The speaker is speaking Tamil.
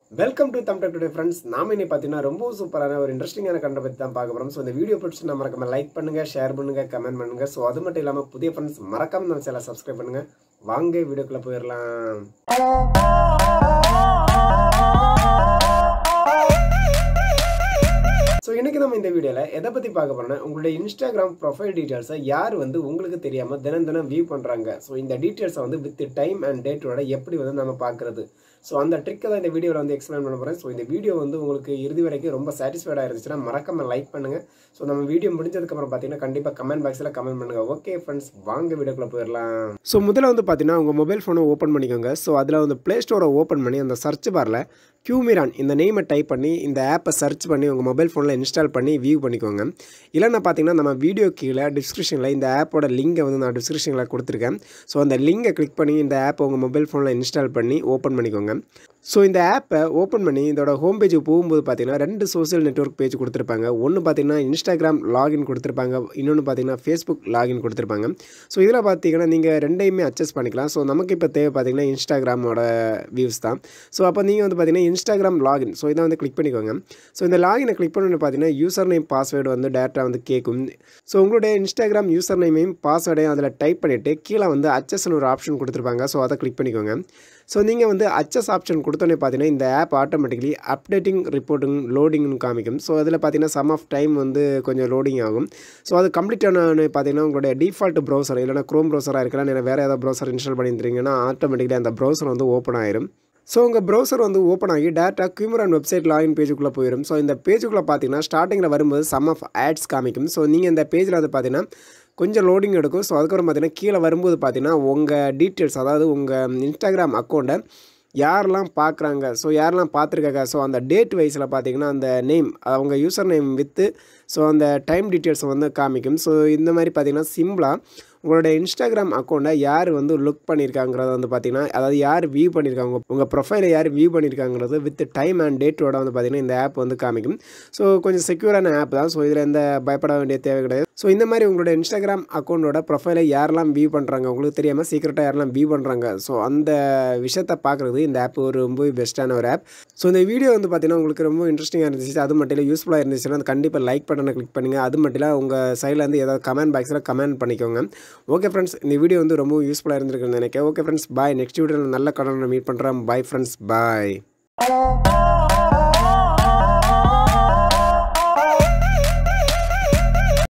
வெல்கம் டு தம் டுடே ஃப்ரெண்ட்ஸ் நாம இன்னைக்கு பார்த்தீங்கன்னா ரொம்ப சூப்பரான ஒரு இன்ட்ரெஸ்டிங்கான கண்டை பற்றி தான் பார்க்க போகிறோம் ஸோ இந்த வீடியோ பிடிச்சி நம்ம மறக்காம லைக் பண்ணுங்க ஷேர் பண்ணுங்க கமெண்ட் பண்ணுங்க ஸோ அது மட்டும் இல்லாமல் புதிய ஃப்ரெண்ட்ஸ் மறக்காம நம்ம சேனலை சப்ஸ்கிரைப் பண்ணுங்க வாங்க வீடியோக்குள்ள போயிடலாம் ஸோ இன்னைக்கு நம்ம இந்த வீடியோவில் எதை பற்றி பார்க்க போறோம்னா உங்களுடைய இன்ஸ்டாகிராம் ப்ரொஃபைல் டீட்டெயில்ஸை யார் வந்து உங்களுக்கு தெரியாமல் தினம் தினம் வியூ பண்ணுறாங்க ஸோ இந்த டீட்டெயில்ஸை வந்து வித் டைம் அண்ட் டேட்டோட எப்படி வந்து நம்ம பார்க்குறது ஸோ அந்த ட்ரிக்கை தான் இந்த வீடியோவில் வந்து எக்ஸ்பிளைன் பண்ண போகிறேன் ஸோ இந்த வீடியோ வந்து உங்களுக்கு இறுதி வரைக்கும் ரொம்ப சாட்டிஸ்ஃபைடாக இருந்துச்சுன்னா மறக்காம லைக் பண்ணுங்கள் ஸோ நம்ம வீடியோ முடிஞ்சதுக்கப்புறம் பார்த்தீங்கன்னா கண்டிப்பாக கமெண்ட் பாக்ஸில் கமெண்ட் பண்ணுங்கள் ஓகே ஃப்ரெண்ட்ஸ் வாங்க வீடியோக்குள்ளே போயிடலாம் ஸோ முதல்ல வந்து பார்த்தீங்கன்னா உங்கள் மொபைல் ஃபோனை ஓப்பன் பண்ணிக்கோங்க ஸோ அதில் வந்து ப்ளே ஸ்டோரை ஓப்பன் பண்ணி அந்த சர்ச் பாரில் கியூமிரான் இந்த நேமை டைப் பண்ணி இந்த ஆப்பை சர்ச் பண்ணி உங்கள் மொபைல் ஃபோனில் இன்ஸ்டால் பண்ணி வியூ பண்ணிக்கோங்க இல்லைன்னா பார்த்தீங்கன்னா நம்ம வீடியோ கீழே டிஸ்கிரிப்ஷனில் இந்த ஆப்போட லிங்கை வந்து நான் டிஸ்கிரிப்ஷனில் கொடுத்துருக்கேன் ஸோ அந்த லிங்கை கிளிக் பண்ணி இந்த ஆப்பை உங்கள் மொபைல் ஃபோனில் இன்ஸ்டால் பண்ணி ஓப்பன் பண்ணிக்கோங்க ஸோ இந்த ஆப்பை ஓப்பன் பண்ணி இதோட ஹோம் பேஜுக்கு போகும்போது பார்த்தீங்கன்னா ரெண்டு சோஷியல் நெட்ஒர்க் பேஜ் கொடுத்துருப்பாங்க ஒன்று பார்த்தீங்கன்னா இன்ஸ்டாகிராம் லாகின் கொடுத்துருப்பாங்க இன்னொன்று பார்த்தீங்கன்னா ஃபேஸ்புக் லாகின் கொடுத்துருப்பாங்க ஸோ இதில் பார்த்தீங்கன்னா நீங்கள் ரெண்டையுமே அட்ஜஸ்ட் பண்ணிக்கலாம் ஸோ நமக்கு இப்போ தேவை பார்த்தீங்கன்னா இன்ஸ்டாகிராமோட வியூஸ் தான் ஸோ அப்போ நீங்கள் வந்து பார்த்தீங்கன்னா இன்ஸ்டாகிராம் லாகின் ஸோ இதை வந்து கிளிக் பண்ணிக்கோங்க ஸோ இந்த லாகினை கிளிக் பண்ணி பார்த்தீங்கன்னா யூசர் நேம் பாஸ்வேர்டு வந்து டேரெக்டாக வந்து கேட்கும் ஸோ உங்களுடைய இன்ஸ்டாகிராம் யூசர் நேமையும் பாஸ்வேர்டையும் அதில் டைப் பண்ணிவிட்டு கீழே வந்து அச்சஸ்னு ஒரு ஆப்ஷன் கொடுத்துருப்பாங்க ஸோ அதை கிளிக் பண்ணிக்கோங்க ஸோ நீங்கள் வந்து அச்சஸ் ஆப்ஷன் கொடுத்தோன்னே பார்த்தீங்கன்னா இந்த ஆப் ஆட்டோமேட்டிக்கலி அப்டேட்டிங் ரிப்போர்ட்டிங் லோடிங்னு காமிக்கும் ஸோ அதில் பார்த்தீங்கன்னா சம் ஆஃப் டைம் வந்து கொஞ்சம் லோடிங் ஆகும் ஸோ அது கம்ப்ளீட் ஆனோன்னு பார்த்தீங்கன்னா உங்களுடைய டிஃபால்ட் ப்ரௌசர் இல்லைனா க்ரோம் ப்ரௌசராக இருக்கலாம் இல்லை வேறு ஏதாவது ப்ரௌசர் இன்ஸ்டால் பண்ணியிருந்தீங்கன்னா ஆட்டோமேட்டிக்கலி அந்த ப்ரௌசர் வந்து ஓப்பன் ஆயிரும் ஸோ உங்கள் ப்ரௌசர் வந்து ஓப்பன் ஆகி டேரெக்டாக கியூமரான் வெப்சைட் லாகின் பேஜுக்குள்ளே போயிடும் ஸோ இந்த பேஜுக்குள்ளே பார்த்தீங்கன்னா ஸ்டார்டிங்கில் வரும்போது சம் ஆஃப் ஆட்ஸ் காமிக்கும் ஸோ நீங்கள் இந்த பேஜில் வந்து பார்த்தீங்கன்னா கொஞ்சம் லோடிங் எடுக்கும் ஸோ அதுக்கப்புறம் பார்த்தீங்கன்னா கீழே வரும்போது பார்த்தீங்கன்னா உங்கள் டீட்டெயில்ஸ் அதாவது உங்கள் இன்ஸ்டாகிராம் அக்கௌண்ட்டை யாரெல்லாம் பார்க்குறாங்க ஸோ யாரெல்லாம் பார்த்துருக்காங்க ஸோ அந்த டேட் வைஸில் பார்த்தீங்கன்னா அந்த நேம் அவங்க யூசர் நேம் வித்து ஸோ அந்த டைம் டீட்டெயில்ஸை வந்து காமிக்கும் ஸோ இந்த மாதிரி பார்த்தீங்கன்னா சிம்பிளாக உங்களோட இன்ஸ்டாகிராம் அக்கௌண்ட்டை யார் வந்து லுக் பண்ணியிருக்காங்கிறத வந்து பார்த்தீங்கன்னா அதாவது யார் வியூ பண்ணியிருக்காங்க உங்கள் ப்ரொஃபைலை யார் வியூ பண்ணியிருக்காங்கிறது வித் டைம் அண்ட் டேட்டோட வந்து பார்த்தீங்கன்னா இந்த ஆப் வந்து காமிக்கும் ஸோ கொஞ்சம் செக்யூரான ஆப் தான் ஸோ இதில் எந்த பயப்பட வேண்டிய தேவை கிடையாது ஸோ இந்த மாதிரி உங்களோட இன்ஸ்டாகிராம் அக்கௌண்ட்டோட ப்ரொஃபைலை யாரெல்லாம் வியூ பண்ணுறாங்க உங்களுக்கு தெரியாமல் சீக்கிரட்டாக யாரெல்லாம் வியூ பண்ணுறாங்க ஸோ அந்த விஷயத்தை பார்க்குறது இந்த ஆப் ஒரு ரொம்ப பெஸ்ட்டான ஒரு ஆப் ஸோ இந்த வீடியோ வந்து பார்த்தீங்கன்னா உங்களுக்கு ரொம்ப இன்ட்ரெஸ்டிங்காக இருந்துச்சு அது மட்டும் இல்லை யூஸ்ஃபுல்லாக இருந்துச்சுன்னா கண்டிப்பாக லைக் பட்டனை கிளிக் பண்ணுங்கள் அது மட்டும் இல்லை உங்கள் சைட்லேருந்து ஏதாவது கமெண்ட் பாக்ஸில் கமெண்ட் பண்ணிக்கோங்க ஓகே ஃப்ரெண்ட்ஸ் இந்த வீடியோ வந்து ரொம்ப யூஸ்ஃபுல்லாக இருந்திருக்குன்னு நினைக்கிறேன் ஓகே ஃப்ரெண்ட்ஸ் பாய் நெக்ஸ்ட் வீடியோவில் நல்ல கடனை மீட் பண்ணுறேன் பாய் ஃப்ரெண்ட்ஸ் பாய்